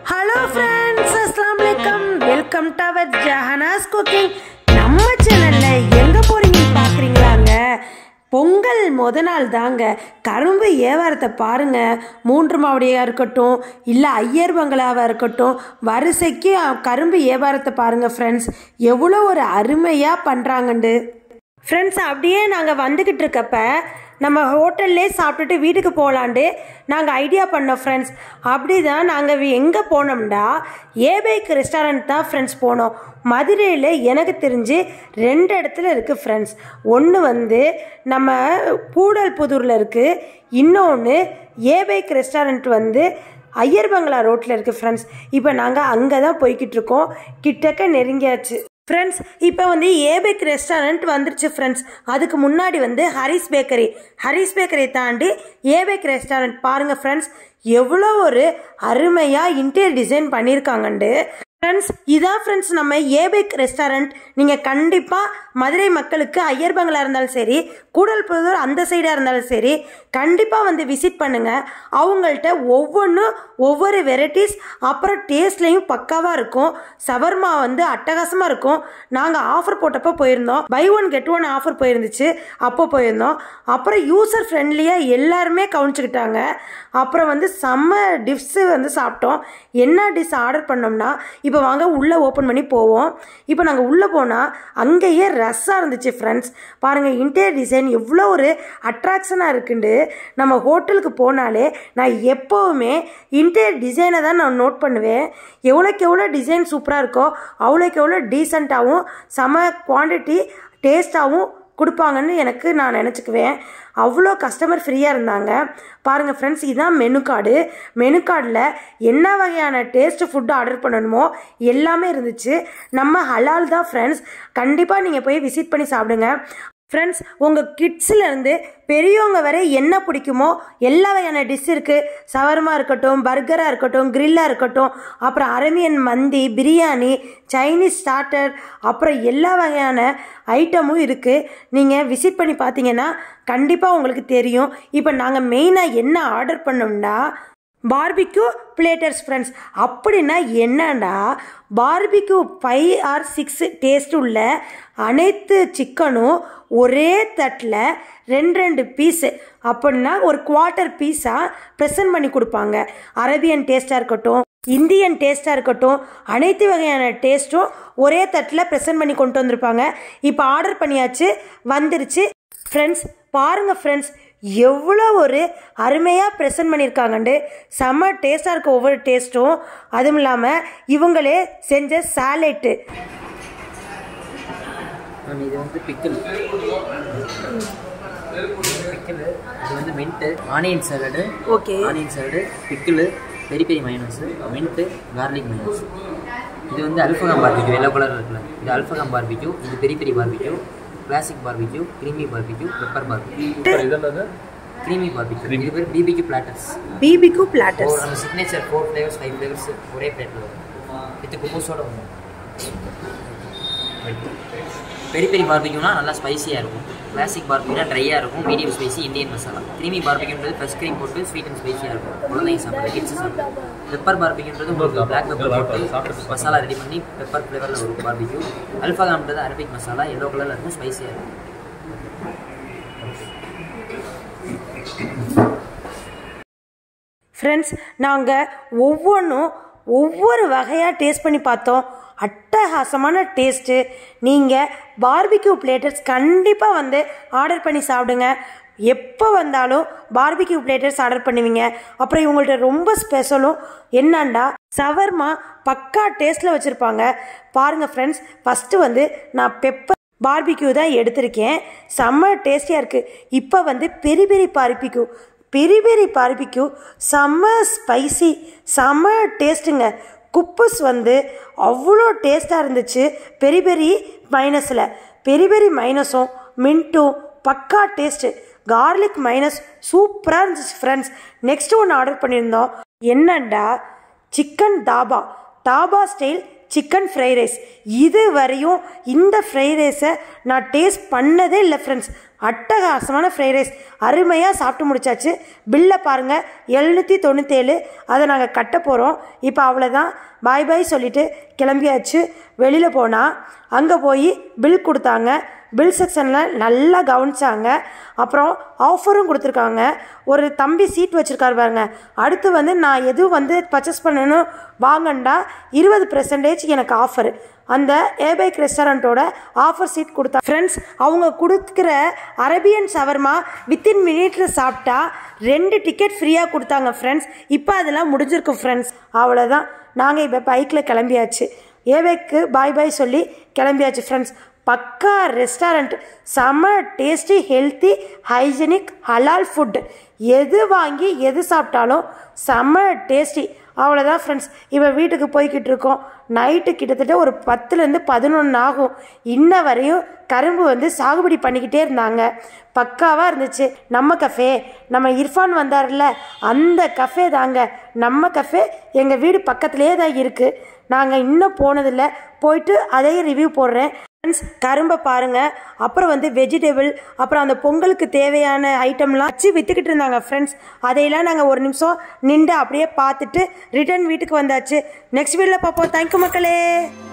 hello friends அஸ்லாம் வலைக்கம் welcome to our Jahanas cooking நம்ம சேனல்ல எங்க போறீங்கன்னு பாக்குறீங்களாங்க பொங்கல் முத நாள் தாங்க கரும்பு வியாபாரத்தை பாருங்க மூன்று மாவடியாக இருக்கட்டும் இல்லை ஐயர் பங்களாவாக இருக்கட்டும் வரிசைக்கு அஹ், கரும்பு வியாபாரத்தை பாருங்க ஃப்ரெண்ட்ஸ் எவ்வளோ ஒரு அருமையாக பண்ணுறாங்கண்டு ஃப்ரெண்ட்ஸ் அப்படியே நாங்கள் வந்துக்கிட்டு இருக்கப்ப நம்ம ஹோட்டல்லே சாப்பிட்டுட்டு வீட்டுக்கு போகலான்ட்டு நாங்கள் ஐடியா பண்ணோம் ஃப்ரெண்ட்ஸ் அப்படி தான் நாங்கள் எங்கே போனோம்னா ஏபேக் ரெஸ்டாரண்ட் தான் ஃப்ரெண்ட்ஸ் போனோம் மதுரையில் எனக்கு தெரிஞ்சு ரெண்டு இடத்துல இருக்குது ஃப்ரெண்ட்ஸ் ஒன்று வந்து நம்ம பூடல் புதூரில் இருக்குது இன்னொன்று ஏபேக் ரெஸ்டாரண்ட் வந்து ஐயர் பங்களா ரோட்டில் இருக்குது ஃப்ரெண்ட்ஸ் இப்போ நாங்கள் அங்கே தான் போய்கிட்டு இருக்கோம் கிட்டக்க நெருங்கியாச்சு ஃப்ரெண்ட்ஸ் இப்போ வந்து ஏபேக் ரெஸ்டாரண்ட் வந்துருச்சு ஃப்ரெண்ட்ஸ் அதுக்கு முன்னாடி வந்து ஹரிஸ் பேக்கரி ஹரிஸ் பேக்கரி தாண்டி ஏபேக் ரெஸ்டாரண்ட் பாருங்கள் ஃப்ரெண்ட்ஸ் எவ்வளோ ஒரு அருமையாக இன்டீரியர் டிசைன் பண்ணியிருக்காங்கண்டு ஃப்ரெண்ட்ஸ் இதான் ஃப்ரெண்ட்ஸ் நம்ம ஏபேக் ரெஸ்டாரண்ட் நீங்கள் கண்டிப்பாக மதுரை மக்களுக்கு ஐயர் பங்களா இருந்தாலும் சரி கூடல்புதூர் அந்த சைடாக இருந்தாலும் சரி கண்டிப்பாக வந்து விசிட் பண்ணுங்கள் அவங்கள்ட்ட ஒவ்வொன்றும் ஒவ்வொரு வெரைட்டிஸ் அப்புறம் டேஸ்ட்லேயும் பக்காவாக இருக்கும் சவர்மா வந்து அட்டகாசமாக இருக்கும் நாங்கள் ஆஃபர் போட்டப்போ போயிருந்தோம் buy one get one offer போயிருந்துச்சு அப்போ போயிருந்தோம் அப்புறம் யூசர் ஃப்ரெண்ட்லியாக எல்லாருமே கவனிச்சுக்கிட்டாங்க அப்புறம் வந்து செம்ம டிஷ்ஷு வந்து சாப்பிட்டோம் என்ன டிஷ் ஆர்டர் பண்ணோம்னா இப்போ வாங்க உள்ளே ஓப்பன் பண்ணி போவோம் இப்போ நாங்கள் உள்ளே போனால் அங்கேயே ரஸ்ஸாக இருந்துச்சு ஃப்ரெண்ட்ஸ் பாருங்கள் இன்டீரியர் டிசைன் எவ்வளோ ஒரு அட்ராக்ஷனாக இருக்குண்டு நம்ம ஹோட்டலுக்கு போனாலே நான் எப்போவுமே இன்டீரியர் டிசைனை தான் நான் நோட் பண்ணுவேன் எவ்வளோக்கு எவ்வளோ டிசைன் சூப்பராக இருக்கோ அவ்வளோக்கு எவ்வளோ டீசெண்டாகவும் செம குவான்டிட்டி டேஸ்ட்டாகவும் கொடுப்பாங்கன்னு எனக்கு நான் நினச்சிக்குவேன் அவ்வளோ கஸ்டமர் ஃப்ரீயாக இருந்தாங்க பாருங்கள் ஃப்ரெண்ட்ஸ் இதுதான் மெனு கார்டு மெனு கார்டில் என்ன வகையான டேஸ்ட் ஃபுட்டு ஆர்டர் பண்ணணுமோ எல்லாமே இருந்துச்சு நம்ம ஹலால் தான் ஃப்ரெண்ட்ஸ் கண்டிப்பாக நீங்கள் போய் விசிட் பண்ணி சாப்பிடுங்க ஃப்ரெண்ட்ஸ் உங்கள் கிட்ஸ்லேருந்து பெரியவங்க வரை என்ன பிடிக்குமோ எல்லா வகையான டிஷ் இருக்குது சவர்மா இருக்கட்டும் பர்கராக இருக்கட்டும் கிரில்லாக இருக்கட்டும் அப்புறம் அரேபியன் மந்தி பிரியாணி சைனீஸ் ஸ்டார்டர் அப்புறம் எல்லா வகையான ஐட்டமும் இருக்குது நீங்கள் விசிட் பண்ணி பார்த்தீங்கன்னா கண்டிப்பாக உங்களுக்கு தெரியும் இப்போ நாங்கள் மெயினாக என்ன ஆர்டர் பண்ணோம்னா பார்பிக்யூ பிளேட்டர்ஸ் ஃப்ரெண்ட்ஸ் அப்படின்னா என்னன்னா barbecue five or six taste உள்ள அனைத்து சிக்கனும் ஒரே தட்டில் ரெண்டு ரெண்டு பீஸு அப்படின்னா ஒரு குவார்ட்டர் பீஸாக ப்ரெசன்ட் பண்ணி கொடுப்பாங்க அரேபியன் டேஸ்ட்டாக இருக்கட்டும் இந்தியன் டேஸ்ட்டாக இருக்கட்டும் அனைத்து வகையான டேஸ்ட்டும் ஒரே தட்டில் ப்ரெசன்ட் பண்ணி கொண்டு வந்திருப்பாங்க இப்போ ஆர்டர் பண்ணியாச்சு வந்துருச்சு ஃப்ரெண்ட்ஸ் பாருங்க ஃப்ரெண்ட்ஸ் எவ்வளோ ஒரு அருமையாக ப்ரெசன்ட் பண்ணியிருக்காங்கண்டு செம்ம டேஸ்ட்டாக இருக்க ஒவ்வொரு டேஸ்ட்டும் அதுவும் இல்லாமல் இவங்களே செஞ்ச சாலெட்டு மேம் இது வந்து பிக்கிள் பிக்கிள் இது வந்து mint onion salad okay onion salad pickle peri peri mayonnaise mint garlic mayonnaise இது வந்து அல்ஃபகாம் பார்பிக்யூ எல்லோ கலர் இருக்குல்ல இது அல்ஃபகாம் பார்பிக்யூ இது peri peri barbecue classic barbecue creamy barbecue pepper barbecue creamy barbecue இது பேர் பிபிக்யூ பிளாட்டர்ஸ் பிபிக்கு பிளாட்டர்ஸ் ஒரு நம்ம signature four flavours five flavours ஒரே பிளேட்டில் வரும் வித் குப்பூஸோட வரும் பெரி பெரி பார்பிக்யூனா நல்லா ஸ்பைசியாக இருக்கும் கிளாசிக் பார்பிக்யூனா ட்ரையாக இருக்கும் medium spicy Indian masala creamy பார்பிக்யூன்றது ஃப்ரெஷ் க்ரீம் போட்டு ஸ்வீட் அண்ட் ஸ்பைசியாக இருக்கும் குழந்தைங்க சாப்பிட்றது கிட்ஸ் சாப்பிட்றது பெப்பர் பார்பிக்யூன்றது உங்களுக்கு பிளாக் பெப்பர் போட்டு மசாலா ரெடி பண்ணி பெப்பர் ஃப்ளேவரில் வரும் பார்பிக்யூ அல்ஃபாகாம்ன்றது அரபிக் மசாலா எல்லோ கலரில் இருக்கும் ஸ்பைசியாக இருக்கும் ஃப்ரெண்ட்ஸ் நாங்கள் ஒவ்வொன்றும் ஒவ்வொரு வகையாக டேஸ்ட் பண்ணி பார்த்தோம் அட்டகாசமான டேஸ்ட்டு நீங்கள் பார்பிக்யூ பிளேட்டர்ஸ் கண்டிப்பாக வந்து ஆர்டர் பண்ணி சாப்பிடுங்க எப்போ வந்தாலும் பார்பிக்யூ பிளேட்டர்ஸ் ஆர்டர் பண்ணுவீங்க அப்புறம் இவங்கள்ட்ட ரொம்ப ஸ்பெஷலும் என்னண்டா சவர்மா பக்கா டேஸ்ட்டில் வச்சுருப்பாங்க பாருங்கள் ஃப்ரெண்ட்ஸ் ஃபஸ்ட்டு வந்து நான் பெப்பர் பார்பிக்யூ தான் எடுத்திருக்கேன் செம்ம டேஸ்டியாக இருக்குது இப்போ வந்து peri peri barbecue peri peri barbecue செம்ம ஸ்பைசி செம்ம டேஸ்ட்டுங்க குப்பஸ் வந்து அவ்வளோ டேஸ்ட்டாக இருந்துச்சு பெரி பெரி மைனஸில் பெரி பெரி மைனஸும் மின்ட்டும் பக்கா டேஸ்ட்டு கார்லிக் மைனஸ் சூப்பராக இருந்துச்சு ஃப்ரெண்ட்ஸ் நெக்ஸ்ட் ஒன்று ஆர்டர் பண்ணியிருந்தோம் என்னண்டா chicken dhaba dhaba style chicken fried rice இது வரையும் இந்த ஃப்ரைட் ரைஸை நான் டேஸ்ட் பண்ணதே இல்லை ஃப்ரெண்ட்ஸ் அட்டகாசமான ஃப்ரைட் ரைஸ் அருமையாக சாப்பிட்டு முடிச்சாச்சு பில்லை பாருங்கள் எழுநூற்றி தொண்ணூற்றேழு அதை நாங்கள் கட்ட போகிறோம் இப்போ அவ்வளோதான் பாய் பாய் சொல்லிவிட்டு கிளம்பியாச்சு வெளியில் போனால் அங்கே போய் பில் கொடுத்தாங்க பில் செக்ஷனில் நல்லா கவனிச்சாங்க அப்புறம் ஆஃபரும் கொடுத்துருக்காங்க ஒரு தம்பி சீட் வச்சுருக்காரு பாருங்க அடுத்து வந்து நான் எதுவும் வந்து பர்ச்சேஸ் பண்ணணும் வாங்கண்டா இருபது பெர்சன்டேஜ் எனக்கு ஆஃபர் அந்த ஏபைக் ரெஸ்டாரண்ட்டோட ஆஃபர் சீட் கொடுத்தா ஃப்ரெண்ட்ஸ் அவங்க கொடுக்குற அரபியன் சவர்மா வித்தின் மினிட்ல சாப்பிட்டா ரெண்டு டிக்கெட் ஃப்ரீயாக கொடுத்தாங்க ஃப்ரெண்ட்ஸ் இப்போ அதெல்லாம் முடிஞ்சிருக்கும் ஃப்ரெண்ட்ஸ் அவ்வளோதான் நாங்கள் இப்போ பைக்கில் கிளம்பியாச்சு ஏபேக்கு பாய் பாய் சொல்லி கிளம்பியாச்சு ஃப்ரெண்ட்ஸ் பக்கா ரெஸ்டாரண்ட் செம்ம டேஸ்டி ஹெல்த்தி ஹைஜெனிக் ஹலால் ஃபுட் எது வாங்கி எது சாப்பிட்டாலும் செம்ம டேஸ்டி அவ்வளோதான் ஃப்ரெண்ட்ஸ் இப்போ வீட்டுக்கு போய்கிட்டு இருக்கோம் நைட்டு கிட்டத்தட்ட ஒரு பத்துலேருந்து பதினொன்று ஆகும் இன்ன வரையும் கரும்பு வந்து சாகுபடி பண்ணிக்கிட்டே இருந்தாங்க பக்காவாக இருந்துச்சு நம்ம கஃபே நம்ம இர்ஃபான் வந்தார்ல அந்த கஃபே தாங்க நம்ம கஃபே எங்கள் வீடு பக்கத்துலேயே தான் இருக்குது நாங்கள் இன்னும் போனதில்லை போயிட்டு அதையும் ரிவ்யூ போடுறேன் ஃப்ரெண்ட்ஸ் கரும்பை பாருங்கள் அப்புறம் வந்து வெஜிடபிள் அப்புறம் அந்த பொங்கலுக்கு தேவையான ஐட்டம்லாம் வச்சு விற்றுக்கிட்டு இருந்தாங்க ஃப்ரெண்ட்ஸ் அதையெல்லாம் நாங்கள் ஒரு நிமிஷம் நின்று அப்படியே பார்த்துட்டு ரிட்டர்ன் வீட்டுக்கு வந்தாச்சு நெக்ஸ்ட் வீடியோவில் பார்ப்போம் தேங்க்யூ மக்களே